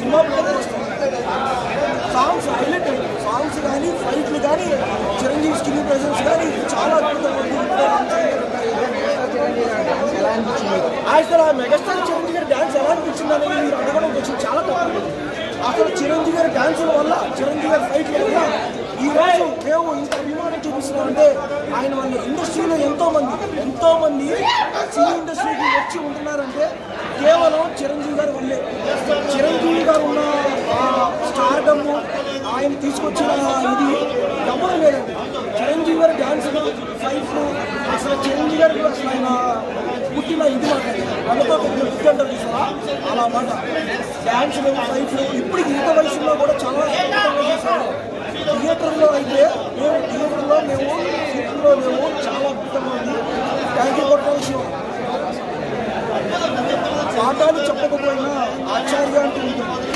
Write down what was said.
Cinema blockbuster songs highlight అండి songs కానీ ఫైట్లు కానీ చిరంజీవి స్కిన్ ప్రెజెన్స్ కానీ చాలా అద్భుతంగా ఉంది. అసలు ఆ మెగాస్టార్ చిరంజీవి గారి డ్యాన్స్ ఎలా అనిపించింది అనేది మీరు అడగడం కొంచెం చాలా తప్పు అసలు చిరంజీవి గారి డ్యాన్సుల వల్ల చిరంజీవి గారి ఫైట్ల వల్ల ఈ రోజు మేము ఇంత అభిమానం చూపిస్తున్నాం అంటే ఆయన వల్ల ఇండస్ట్రీలో ఎంతో మంది ఎంతో మంది సినీ ఇండస్ట్రీకి వచ్చి ఉంటున్నారంటే కేవలం చిరంజీవి గారి వల్లే చిరంజీవి గారు ఉన్న స్టార్డమ్ ఆయన తీసుకొచ్చిన ఇది ఎవరు లేదండి చిరంజీవి గారి డ్యాన్సులు ఫైట్లు అసలు చిరంజీవి గారికి అసలు ఆయన పుట్టిన ఇది మాట మనతో పుట్టిన బుద్ధి అంటారు చూసారా అలా మాట డ్యాన్సులు ఫైట్లు ఇప్పటికి ఇంత వయసులో కూడా చాలా అద్భుతంగా చేశారు థియేటర్లో అయితే మేము థియేటర్లో మేము సీట్లో మేము చాలా అద్భుతంగా ఉంది థ్యాంక్ యూ కొట్ట విషయం పాఠాలు చెప్పకపోయినా ఆచార్య అంటూ ఉంటుంది